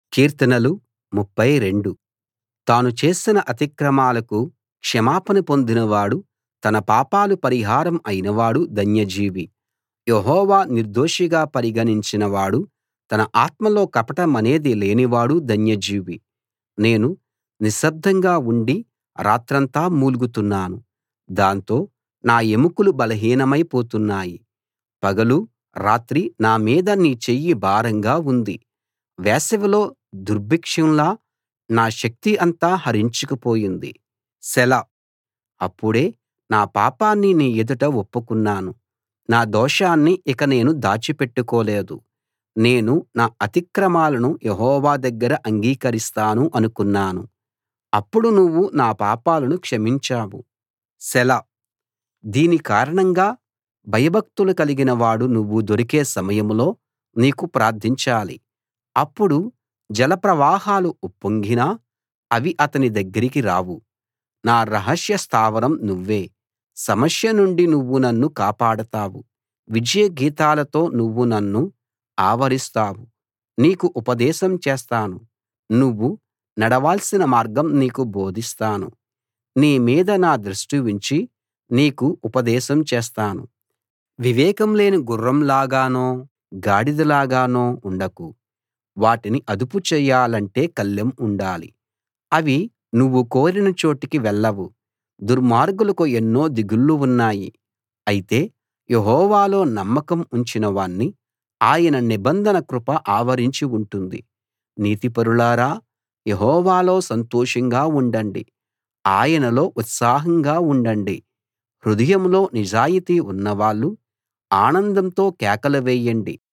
కీర్తనలు 32 తాను చేసిన అతిక్రమాలకు క్షమాపణ పొందినవాడు తన పాపాలు పరిహారం అయినవాడు ధన్యజీవి యెహోవా నిర్దోషిగా పరిగణించిన వాడు తన ఆత్మలో కపటమనేది లేనివాడు ధన్యజీవి నేను నిశ్శబ్దంగా ఉండి రాత్రంతా మూల్గుతున్నాను దాంతో నా ఎముకలు బలహీనమై పోతున్నాయి పగలూ రాత్రీ నా మీద నీ చెయ్యి భారంగా ఉంది వేసవిలో దుర్భిక్షంలా నా శక్తి అంతా హరించుకుపోయింది సెలా అప్పుడే నా పాపాన్ని నీ ఎదుట ఒప్పుకున్నాను నా దోషాన్ని ఇక నేను దాచిపెట్టుకోలేదు నేను నా అతిక్రమాలను యెహోవా దగ్గర అంగీకరిస్తాను అనుకున్నాను అప్పుడు నువ్వు నా పాపాలను క్షమించావు సెలా దీని కారణంగా భయభక్తులు కలిగిన వాడు నువ్వు దొరికే సమయంలో నీకు ప్రార్థించాలి అప్పుడు జలప్రవాహాలు ఉప్పొంగినా అవి అతని దగ్గరికి రావు నా రహస్య స్థావరం నువ్వే సమస్య నుండి నువ్వు నన్ను కాపాడతావు విజయ గీతాలతో నువ్వు నన్ను ఆవరిస్తావు నీకు ఉపదేశం చేస్తాను నువ్వు నడవాల్సిన మార్గం నీకు బోధిస్తాను నీ మీద నా దృష్టి ఉంచి నీకు ఉపదేశం చేస్తాను వివేకం లేని గుర్రంలాగానో గాడిదలాగానో ఉండకు వాటిని అదుపు చెయ్యాలంటే కళ్ళెం ఉండాలి అవి నువ్వు కోరిన చోటికి వెళ్ళవు దుర్మార్గులకు ఎన్నో దిగుళ్ళు ఉన్నాయి అయితే యెహోవాలో నమ్మకం ఉంచిన వాణ్ణి ఆయన నిబంధన కృప ఆవరించి ఉంటుంది నీతిపరులారా యెహోవాలో సంతోషంగా ఉండండి ఆయనలో ఉత్సాహంగా ఉండండి హృదయంలో నిజాయితీ ఉన్నవాళ్ళు ఆనందంతో కేకలు వేయండి